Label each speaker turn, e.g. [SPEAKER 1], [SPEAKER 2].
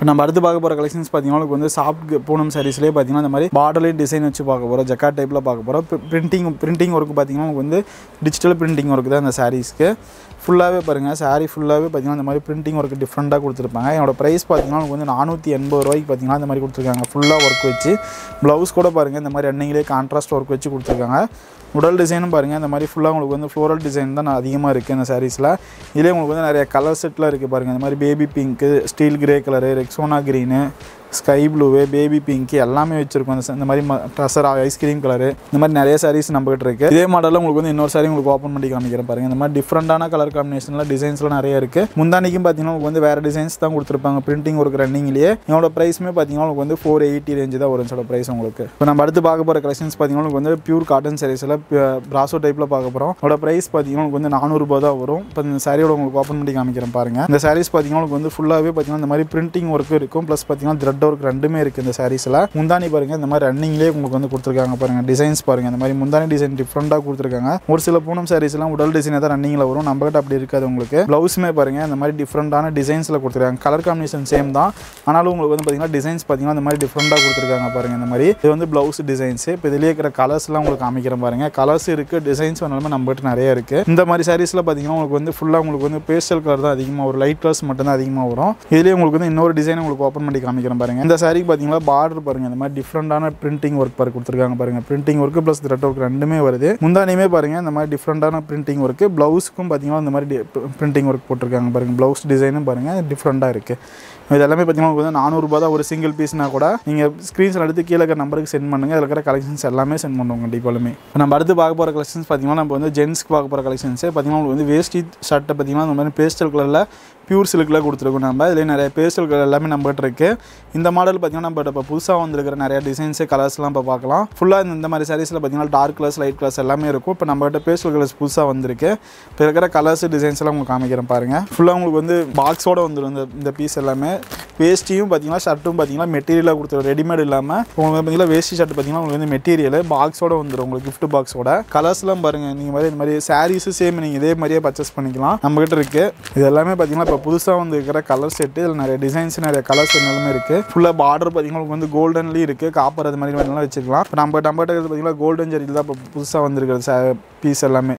[SPEAKER 1] இப்போ நம்ம அடுத்து பார்க்க போகிற கலெக்ஷன்ஸ் பார்த்தீங்கன்னா உங்களுக்கு வந்து சாஃப்ட் பூனம் சாரீஸ்லேயே பார்த்தீங்கன்னா இந்த மாதிரி பார்டர்லேயே டிசைன் வச்சு பார்க்க போகிறோம் ஜக்கா டைப்பில் பார்க்க போகிறோம் பிரிண்டிங் பிரிண்டிங் ஒர்க் பார்த்தீங்கன்னா உங்களுக்கு வந்து டிஜிட்டல் பிரிண்டிங் ஒர்க் தான் இந்த சாரீஸ்க்கு ஃபுல்லாகவே பாருங்கள் saree ஃபுல்லாகவே பார்த்தீங்கன்னா இந்த மாதிரி பிரிண்டிங் ஒர்க் டிஃப்ரெண்ட்டாக கொடுத்துருப்பாங்க என்னோட ப்ரைஸ் பார்த்தீங்கன்னா உங்களுக்கு வந்து நானூற்றி எண்பது ரூபாய்க்கு பார்த்தீங்கன்னா இந்த மாதிரி கொடுத்துருக்காங்க ஃபுல்லாக ஒர்க் வச்சு ப்ளவுஸ் கூட பாருங்கள் இந்த மாதிரி ரன்னிங்லேயே கான்ட்ராஸ்ட் ஒர்க் வச்சு கொடுத்துருக்காங்க உடல் டிசைனும் பாருங்கள் இந்த மாதிரி ஃபுல்லாக உங்களுக்கு வந்து ஃப்ளோரல் டிசைன் தான் அதிகமாக இருக்குது இந்த சாரீஸில் இதிலே உங்களுக்கு வந்து நிறைய கலர் செட்லாம் இருக்குது பாருங்கள் இந்த மாதிரி baby pink steel grey colour Rexona green sky blue baby pink எல்லாமே வச்சிருக்கோம் இந்த ச- இந்த மாதிரி ட்ரெஸ்ஸர் ஐஸ்கிரீம் கலரு இந்த மாதிரி நிறைய சாரீஸ் நம்மகிட்ட இருக்கு இதே மாடலில் உங்களுக்கு வந்து இன்னொரு சாரி உங்களுக்கு ஓப்பன் பண்ணி காமிக்கிறேன் பாருங்க இந்த மாதிரி டிஃப்ரெண்டான கலர் காம்பினேஷனில் டிசைன்ஸ்லாம் நிறைய இருக்கு முந்தானிக்கும் பார்த்தீங்கன்னா உங்களுக்கு வந்து வேற டிசைன்ஸ் தான் கொடுத்துருப்பாங்க பிரிண்டிங் ஒர்க் ரன்னிங்லேயே என்னோட ப்ரைஸுமே பார்த்தீங்கன்னா உங்களுக்கு வந்து ஃபோர் எயிட்டி ரேஞ்சு தான் வரும் சொல்ல ப்ரைஸ் உங்களுக்கு இப்போ நம்ம அடுத்து பார்க்க போகிற கலெக்ஷன்ஸ் பார்த்தீங்கன்னா உங்களுக்கு வந்து பியூர் காட்டன் சாரீஸில் பிராசோ டைப்பில் பார்க்க போகிறோம் அதோட ப்ரைஸ் பார்த்தீங்கன்னா உங்களுக்கு வந்து நானூறுபா தான் வரும் இப்போ இந்த சாரியோட உங்களுக்கு ஓப்பன் பண்ணி காமிக்கிறேன் பாருங்க இந்த சாரீஸ் பார்த்தீங்கன்னா உங்களுக்கு வந்து ஃபுல்லாகவே பார்த்தீங்கன்னா இந்த மாதிரி பிரிண்டிங் ஒர்க் இருக்கும் ப்ளஸ் பார்த்தீங்கன்னா த்ரெட் ஒர்க் ரெண்டுமே இருக்குது இந்த சாரீஸில் முந்தானி பாருங்க இந்த மாதிரி ரன்னிங்லேயே உங்களுக்கு வந்து கொடுத்துருக்காங்க பாருங்க டிசைன்ஸ் பாருங்க இந்த மாதிரி முந்தானி டிசைன் டிஃப்ரெண்ட்டாக கொடுத்துருக்காங்க ஒரு சில பூனம் சாரீஸ்லாம் உடல் டிசைன் தான் ரன்னிங்கில் வரும் நம்ம கிட்ட அப்படி இருக்காது உங்களுக்கு ப்ளவுஸுமே பாருங்க இந்த மாதிரி டிஃப்ரெண்டான டிசைன்ஸில் கொடுத்துருக்காங்க கலர் காம்பினேஷன் சேம் தான் ஆனாலும் உங்களுக்கு வந்து பார்த்தீங்கன்னா டிசைன்ஸ் பார்த்தீங்கன்னா இந்த மாதிரி டிஃப்ரெண்ட்டாக கொடுத்துருக்காங்க பாருங்க இந்த மாதிரி இது வந்து ப்ளவுஸ் டிசைன்ஸ் இப்போ இதுலேயே இருக்கிற கலர்ஸ்லாம் உங்களுக்கு காமிக்கிறேன் பாருங்க கலர்ஸ் இருக்குது டிசைன்ஸ் வேணாலுமே நம்ம கிட்ட நிறைய இருக்குது இந்த மாதிரி சாரீஸில் பார்த்தீங்கன்னா உங்களுக்கு வந்து ஃபுல்லாக உங்களுக்கு வந்து பேஸ்டல் கலர் தான் அதிகமாக வரும் லைட் கலர்ஸ் மட்டும் தான் அதிகமாக வரும் இதுலேயே உங்களுக்கு வந்து இன்னொரு டிசைன் உங்களுக்கு ஓப்பன் பண்ணி காமிக்கிறேன் பாருங்க இந்த சாரிக்கு பார்த்தீங்கன்னா பார்டர் பாருங்க இந்த மாதிரி டிஃப்ரெண்டான பிரிண்டிங் ஒர்க் பாரு கொடுத்துருக்காங்க பாருங்க printing work plus thread work ரெண்டுமே வருது முந்தானியுமே பாருங்க இந்த மாதிரி டிஃப்ரெண்டான பிரிண்டிங் ஒர்க் ப்ளவுஸ்க்கும் பார்த்தீங்கன்னா இந்த மாதிரி பிரிண்டிங் ஒர்க் போட்டிருக்காங்க பாருங்க ப்ளவுஸ் டிசைனும் பாருங்க டிஃப்ரெண்ட்டாக இருக்குது இது எல்லாமே பார்த்தீங்கன்னா உங்களுக்கு வந்து நானூறுபா தான் ஒரு சிங்கிள் பீஸ்னா கூட நீங்கள் ஸ்க்ரீன்ஷாட் எடுத்து கீழே இருக்கிற நம்பருக்கு சென்ட் பண்ணுங்கள் அதில் இருக்கிற கலெக்ஷன்ஸ் எல்லாமே சென்ட் பண்ணுவோம் கண்டிப்பாலுமே இப்போ நம்ம அடுத்து பார்க்க போகிற கலெக்ஷன்ஸ் பார்த்தீங்கன்னா நம்ம வந்து ஜென்ஸ்க்கு பார்க்க போகிற கலெக்ஷன்ஸே பார்த்தீங்கன்னா உங்களுக்கு வந்து வேஸ்டி ஷர்ட்டை பார்த்தீங்கன்னா இந்த மாதிரி பேஸ்டல் கலரில் பியூர் சில்கில் கொடுத்துருக்கோம் நம்ம இதில் நிறைய பேஸ்டல் கலர் எல்லாமே நம்மகிட்ட இருக்குது இந்த மாடல் பார்த்தீங்கன்னா நம்ம இப்போ புதுசாக வந்திருக்கிற நிறைய டிசைன்ஸு கலர்ஸ்லாம் இப்போ பார்க்கலாம் ஃபுல்லாக இந்த மாதிரி சாரீஸில் பார்த்தீங்கன்னா டார்க் கலர்ஸ் லைட் கலர்ஸ் எல்லாமே இருக்கும் இப்போ நம்மகிட்ட பேஸ்டல் கலர்ஸ் புதுசாக வந்திருக்கு இப்போ இருக்கிற கலர்ஸ் டிசைன்ஸ் எல்லாம் உங்களுக்கு காமிக்கிறேன் பாருங்கள் ஃபுல்லாக உங்களுக்கு வந்து பாக்ஸோட வந்துடும் இந்த இந்த பீஸ் எல்லாமே வேஷ்டியும் பார்த்தீங்கன்னா ஷர்ட்டும் பார்த்தீங்கன்னா மெட்டீரியலாக கொடுத்துரும் ரெடிமேட் இல்லாமல் உங்களுக்கு பார்த்தீங்கன்னா வேஷ்டி ஷர்ட் பார்த்தீங்கன்னா உங்களுக்கு வந்து மெட்டீரியல் பாக்ஸோட வந்துடும் உங்களுக்கு gift பாக்ஸோட கலர்ஸ்லாம் பாருங்கள் நீங்கள் மாதிரி இந்த மாதிரி சாரீஸும் சேம் நீங்கள் இதே மாதிரியே பர்ச்சேஸ் பண்ணிக்கலாம் நம்மகிட்ட இருக்குது இது எல்லாமே பார்த்தீங்கன்னா இப்போ புதுசாக வந்து இருக்கிற கலர் செட்டு இதில் நிறைய டிசைன்ஸ் நிறைய கலர்ஸ் எல்லாமே இருக்குது ஃபுல்லாக பார்டர் பார்த்தீங்கன்னா உங்களுக்கு வந்து கோல்டன்லேயும் இருக்குது காப்பர் அது மாதிரி மாதிரிலாம் வச்சுக்கலாம் இப்போ நம்ம நம்மகிட்ட பார்த்தீங்கன்னா கோல்டன் ஜெரியில் தான் இப்போ புதுசாக வந்திருக்கிறது பீஸ் எல்லாமே